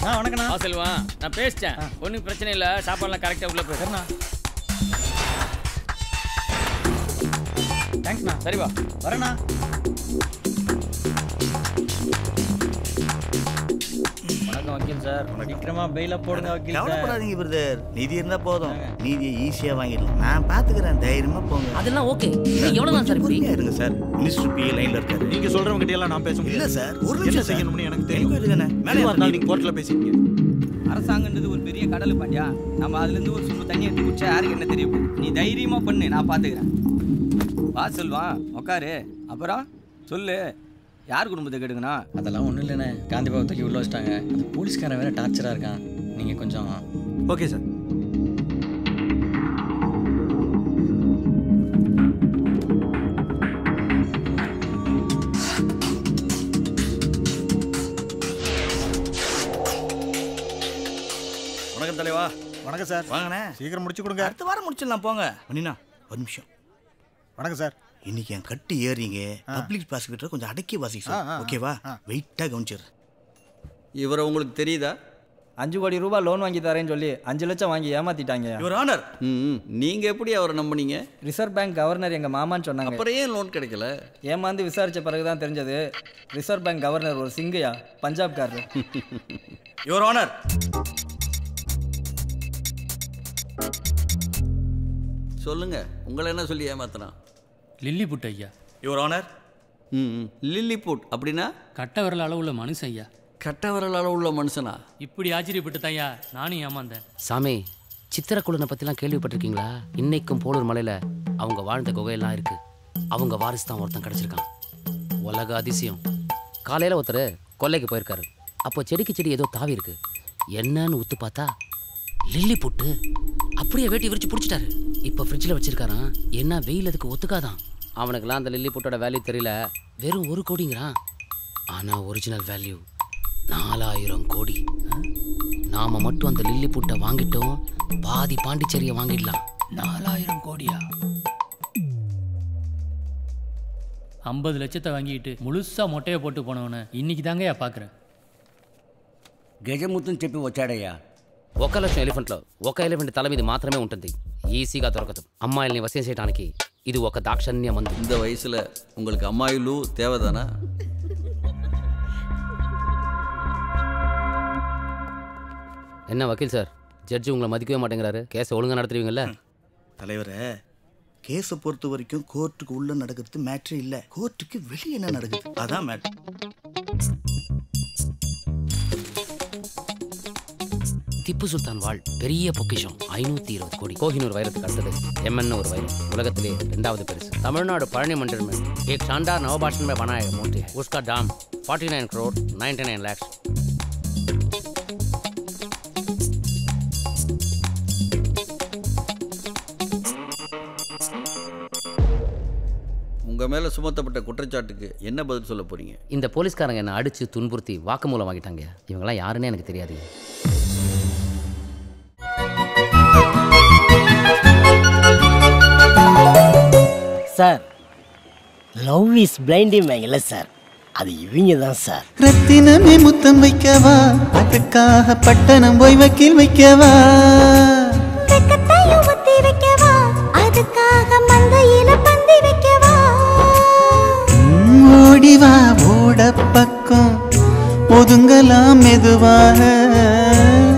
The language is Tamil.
ஆ வணக்கண்ணா வா செல்வா நான் பேசிட்டேன் ஒன்றும் பிரச்சனை இல்லை சாப்பாடுலாம் கரெக்டாக உள்ள போய் சரிண்ணா தேங்க்ஸ்ண்ணா சரி வா வரேண்ணா வணக்கம் வக்கீல் சார் சீக்கிரமா பெயில போடுங்க வக்கீல் சார் கவலைப்படாதீங்க பிரதர் நிதி இருந்தா போதும் நிதியை ஈஸியா வாங்கிடலாம் நான் பாத்துக்கிறேன் தைரியமா போங்க அதெல்லாம் ஓகே எவ்வளவு நாள் சார் இப்படி பொறுமையா இருங்க சார் மினிஸ்டர் பி லைன்ல இருக்காரு நீங்க சொல்றவங்க கிட்ட எல்லாம் நான் பேச முடியாது இல்ல சார் ஒரு என்ன நிமிஷம் செய்யணும்னு எனக்கு தெரியும் தெரியும் இருங்கண்ணே மேலே எதுவா இருந்தாலும் நீங்க கோர்ட்ல பேசிக்கங்க அரசாங்கன்றது ஒரு பெரிய கடல் பாண்டியா நம்ம அதுலேருந்து ஒரு சும்மா தண்ணி எடுத்து குடிச்சா யாருக்கு என்ன தெரிய போகுது நீ தைரியமா பண்ணு நான் பார்த்துக்கிறேன் வா செல்வான் உக்காரு அப்புறம் சொல்லு யார் குடும்பத்தை கெடுங்கண்ணா அதெல்லாம் ஒண்ணும் இல்லைண்ணே காந்தி பாபு தூக்கி உள்ள வச்சிட்டாங்க அந்த போலீஸ்காரன் வேற டார்ச்சரா இருக்கான் நீங்க கொஞ்சம் ஓகே சார் வணக்கம் தலைவா வணக்கம் சார் வாங்கண்ணே சீக்கிரம் முடிச்சு கொடுங்க அடுத்த வாரம் முடிச்சிடலாம் போங்க மணினா ஒரு நிமிஷம் வணக்கம் சார் இன்னைக்கு என் கட்டு ஏறிங்க பப்ளிக் ப்ராசிக்யூட்டர் கொஞ்சம் அடக்கி வாசிக்க சொல்லு. ஓகேவா வெயிட்டா கவனிச்சிரு இவரை உங்களுக்கு தெரியுதா அஞ்சு கோடி ரூபாய் லோன் வாங்கி தரேன்னு சொல்லி அஞ்சு லட்சம் வாங்கி ஏமாத்திட்டாங்க யுவர் ஆனர் ம் நீங்க எப்படி அவரை நம்புனீங்க ரிசர்வ் பேங்க் கவர்னர் எங்க மாமான்னு சொன்னாங்க அப்புறம் ஏன் லோன் கிடைக்கல ஏமாந்து விசாரிச்ச பிறகுதான் தெரிஞ்சது ரிசர்வ் பேங்க் கவர்னர் ஒரு சிங்கையா பஞ்சாப்காரர் யுவர் ஆனர் சொல்லுங்க உங்களை என்ன சொல்லி ஏமாத்தினான் லில்லி புட் ஐயா யுவர் ஆனர் ம் ம். லில்லி புட் அப்படின்னா கட்ட விரல் அளவுள்ள மனுஷன் ஐயா கட்ட விரல் அளவு உள்ள மனுஷனா இப்படி ஆச்சரியப்பட்டு தாயா நானும் ஏமாந்தேன் சாமி சித்திரக்குள்ளனை பற்றிலாம் கேள்விப்பட்டிருக்கீங்களா இன்னைக்கும் போலூர் மலையில் அவங்க வாழ்ந்த குகையெல்லாம் இருக்கு அவங்க வாரிசு தான் ஒருத்தன் கிடச்சிருக்கான் உலக அதிசயம் காலையில் ஒருத்தர் கொல்லைக்கு போயிருக்காரு அப்போ செடிக்கு செடி ஏதோ தாவி இருக்கு என்னன்னு உத்து பார்த்தா லில்லி புட்டு அப்படியே வேட்டி விரிச்சு பிடிச்சிட்டாரு இப்போ ஃப்ரிட்ஜில் வச்சிருக்காராம் என்ன வெயில் அதுக்கு ஒத்துக்காதான் அவனுக்குலாம் அந்த லில்லி புட்டோட வேல்யூ தெரியல வெறும் ஒரு கோடிங்கிறான் ஆனால் ஒரிஜினல் வேல்யூ நாலாயிரம் கோடி நாம மட்டும் அந்த லில்லி புட்டை வாங்கிட்டோம் பாதி பாண்டிச்சேரியை வாங்கிடலாம் நாலாயிரம் கோடியா ஐம்பது லட்சத்தை வாங்கிட்டு முழுசா மொட்டையை போட்டு போனவன இன்னைக்கு தாங்கய்யா பார்க்குறேன் గజముత్తుని చెప్పి వచ్చాడయ్యా ఒక లక్షం ఎలిఫెంట్లో ఒక ఎలిఫెంట్ తల మీద మాత్రమే ఉంటుంది ఈజీగా దొరకదు అమ్మాయిల్ని వశం చేయడానికి ఇది ఒక దాక్షణ్య మందు இந்த வயசுல உங்களுக்கு அம்மாயிலு தேவைதானா என்ன வக்கீல் சார் ஜட்ஜி உங்களை மதிக்கவே மாட்டேங்கிறாரு கேஸை ஒழுங்கா நடத்துவீங்கல்ல தலைவரே கேஸை பொறுத்த வரைக்கும் கோர்ட்டுக்கு உள்ள நடக்கிறது மேட்ரு இல்ல கோர்ட்டுக்கு வெளியே என்ன நடக்குது அதான் மேட்ரு திப்பு சுல்தான் வாழ் பெரிய பொக்கிஷம் ஐநூத்தி இருபது கோடி கோஹினூர் வைரத்துக்கு அடுத்தது எம்என் ஒரு வைரம் உலகத்திலே ரெண்டாவது பெருசு தமிழ்நாடு பழனி मंदिर में एक शानदार नवभाषण में बनाया मूर्ति है उसका दाम 49 करोड़ 99 लाख உங்க மேல சுமத்தப்பட்ட குற்றச்சாட்டுக்கு என்ன பதில் சொல்ல போறீங்க இந்த போலீஸ்காரங்க என்னை அடிச்சு துன்புறுத்தி வாக்குமூலம் வாங்கிட்டாங்க இவங்கெல்லாம் யாருன்னே எனக்கு தெரியாது sir love is blinding sir அது இவங்க தான் சார் ரத்தினமே முத்தம் வைக்கவா அதுக்காக பட்டணம் போய் வக்கீல் வைக்கவா அதுக்காக மந்தையில பந்தி வைக்கவா ம், ஓடிவா ஓட பக்கம் ஒதுங்கலாம் மெதுவாக